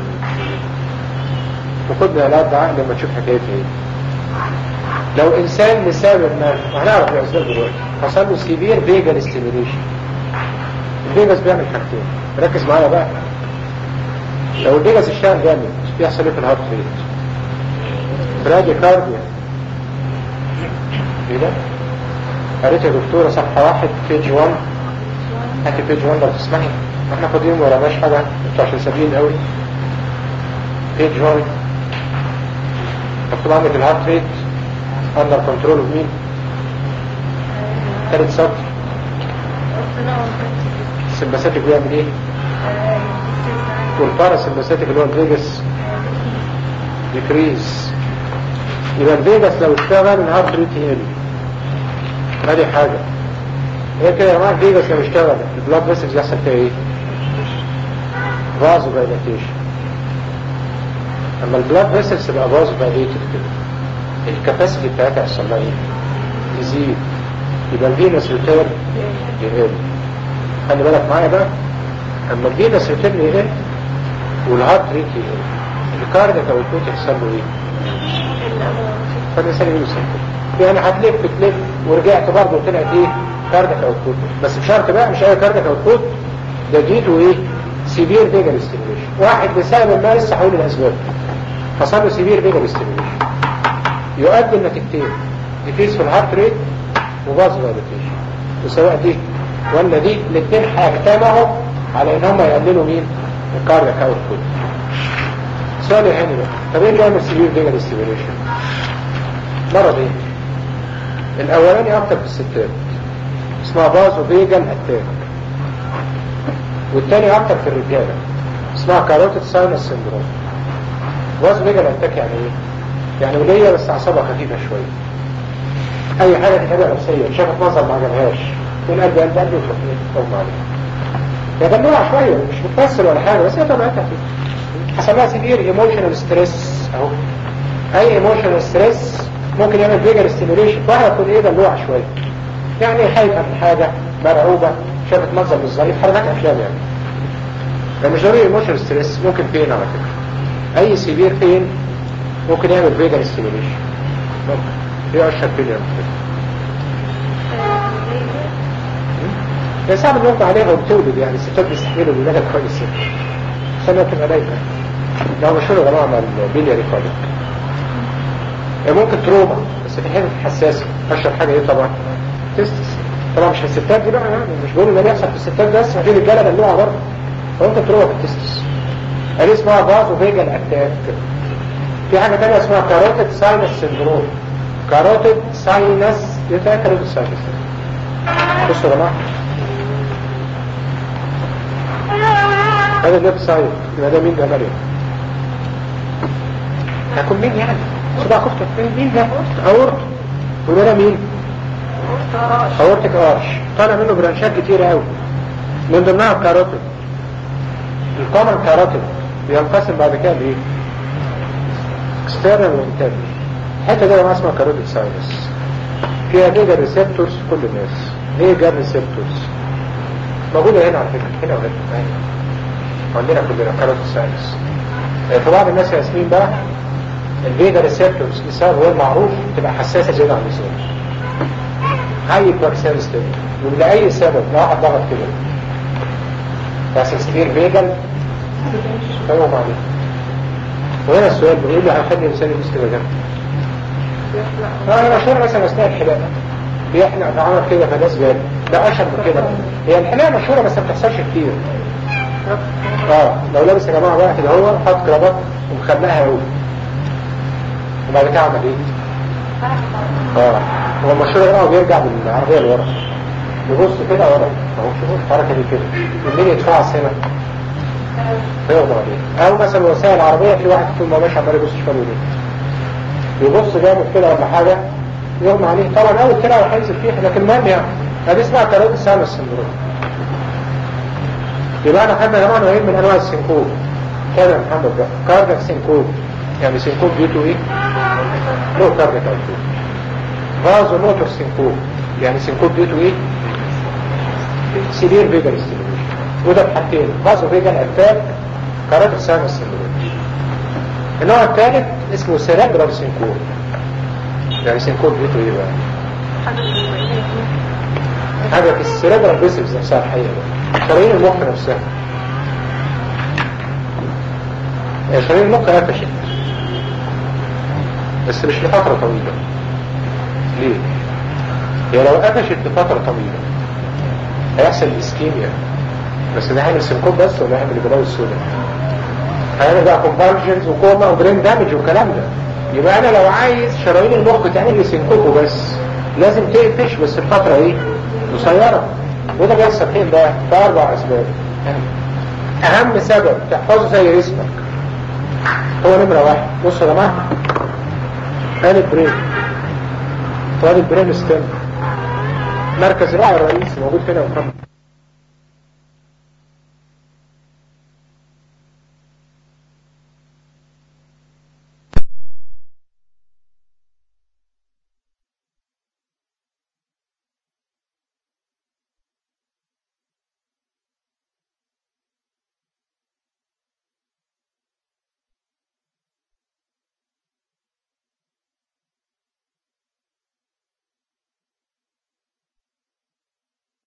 [SPEAKER 1] وخدنا علاج بعقل لما تشوف حكايتها ايه لو انسان لسبب ما وهنعرف الاسباب دلوقتي حصل له سيفير فيجال ستيميوليشن الفيجاس بيعمل حاجتين ركز معايا بقى لو الفيجاس اشتغل جامد بيحصل ايه في الهارت ريت برادي كارديا ايه ده؟ قريت يا دكتورة صفحة واحد بيج 1 هاتي بيج 1 لو تسمعي احنا فاضيين ما وراناش حاجة انتوا عشان سابقين قوي بيج 1 مكتوب عندك الهارت ريت اندر كنترول اوف مين؟ ثالث سطر السمباثيك بيعمل ايه؟ والباراسمباثيك اللي هو الفيجاس ديكريز يبقى الفيجاس لو اشتغل الهارت ريت يقل ادي حاجة هي كده يا جماعة الفيجاس لو اشتغل البلاد فيسلز يحصل فيها ايه؟ فازو دايلاتيشن اما البلاد فيسلز تبقى فازو دايلاتيشن كده الكاباسيتي بتاعتها يحصل لها ايه؟ تزيد يبقى الفينس ريتيرن يقل خلي بالك معايا بقى اما الفينس ريتيرن يقل والهارت ريت يقل الكاردياك او الكوت يحصل له ايه؟ فالإنسان يوصل يعني هتلف تلف ورجعت برضه طلعت ايه كاردك او الكوت بس بشرط بقى مش اي كاردك او الكوت ده جيته ايه سيفير فيجر ستيميوليشن واحد بسبب ما لسه هقول الاسباب حصل له سيفير فيجر ستيميوليشن يؤدي لنتيجتين ديكريس في الهارت ريت وباظ فاليتيشن وسواء دي ولا دي الاثنين هيجتمعوا على ان هم يقللوا مين الكاردك او الكوت سؤال هاني بقى طب ايه اللي يعمل سيفير فيجر ستيميوليشن مرض ايه الاولاني اكتر في الستات اسمها بازو فيجن اتاك والتاني اكتر في الرجالة اسمها كاروتيد ساينس سيندروم بازو فيجن اتاك يعني ايه يعني ولية بس اعصابها خفيفة شوية اي حاجة تتابع نفسيا شافت منظر ما عجبهاش تقول قلبي قلبي قلبي وتروح تقوم عليه هي دلوعة شوية مش بتمثل ولا حاجة بس هي طبيعتها كده حصل لها سيفير ايموشنال ستريس اهو اي ايموشنال ستريس ممكن يعمل فيجر ستيميوليشن واحدة تكون ايه دلوعة شوية يعني خايفة من حاجة مرعوبة شافت منظر مش ظريف حركات افلام يعني ده مش ضروري ايموشنال ستريس ممكن فين على فكرة اي سيفير فين ممكن يعمل فيجر ستيميوليشن ممكن ايه اشهر فين يعمل كده يا صعب نوقع عليها وبتولد يعني الستات بيستحملوا الولادة كويس عشان تبقى دايما ده مشهور يا جماعة مع البيلياري كوليك ممكن تروما بس في حته حساسه اشهر حاجه ايه طبعا تستس طبعا مش في الستات دي بقى يعني مش بقول ان ده بيحصل في الستات بس ما في رجاله دلوعه برضه فممكن تروما في التستس دي اسمها فازو فيجل اتاك في حاجه ثانيه اسمها كاروتيد ساينس سندروم كاروتيد ساينس دي فيها كاروتيد ساينس بصوا يا جماعه هذا الليفت سايد يبقى ده مين ده مريم هيكون مين يعني صباع كفتة مين مين ده اورت وده ده مين اورتك ارش طالع منه برانشات كتير قوي من ضمنها الكاروتيد الكومن كاروتيد بينقسم بعد كده لايه اكسترنال وانترنال الحته دي اسمها كاروتيد ساينس فيها ميجا ريسبتورز في كل الناس ايه جاب ريسبتورز موجوده هنا على فكره هنا وهنا هنا. عندنا كلنا كاروتيد ساينس في بعض الناس يا ياسمين بقى الفيجا ريسبتورز لسبب غير معروف تبقى حساسه زياده عن اللزوم هايبر سنسيتيف ولأي سبب لو واحد ضغط كده بس سبير فيجل فيقوم عليه وهنا السؤال بيقول لي هيخلي الانسان يلبس كده جنب انا مشهور مثلا اثناء الحلاقه بيحلق بعمل كده فناس جاب ده اشهر من كده هي الحلاقه مشهوره بس ما بتحصلش كتير اه لو لابس يا جماعه بقى كده هو حاط كرافات ومخلقها قوي وبعد كده عمل ايه؟ اه هو المشهور هنا وبيرجع بالعربيه لورا يبص كده ورا اهو شوفوا الحركه دي كده اللي يدفع هنا فيغضب عليه او مثلا وسائل العربيه في واحد طول ما ماشي عمال يبص شمال ويمين يبص جامد كده ولا حاجه يغمى عليه طبعا اول كده راح ينزل فيها لكن المهم يعني هذه اسمها كارات السامة السندروم يبقى انا خدنا يا جماعه نوعين من انواع السنكوب كده يا محمد بقى كاردياك سنكوب يعني سنكوب ديوتو ايه؟ لو كاردياك اوتو فازو موتور سنكوب يعني سنكوب ديوتو ايه؟ سيفير فيجر ستيميوليشن وده بحاجتين فازو فيجر اتاك كارات السامة السندروم النوع الثالث اسمه سيريبرال سنكوب يعني سنكوب ديوتو ايه بقى؟ حاجة في السيريبرال بيسلز نفسها الحقيقة شرايين المخ نفسها شرايين المخ قفشت بس مش لفترة طويلة ليه؟ هي لو قفشت لفترة طويلة هيحصل اسكيميا بس ده هيعمل سنكوب بس ولا هيعمل الجبال السوداء هيعمل بقى كونفالجنز وكوما وبرين دامج والكلام ده يبقى انا لو عايز شرايين المخ تعمل لي سنكوب وبس لازم تقفش بس الفترة ايه قصيرة وده بيحصل فين بقى في اربع اسباب اهم سبب تحفظه زي اسمك هو نمرة واحد بصوا يا جماعة ادي البرين وادي البرين ستيم مركز الرعي الرئيسي موجود هنا ومحمد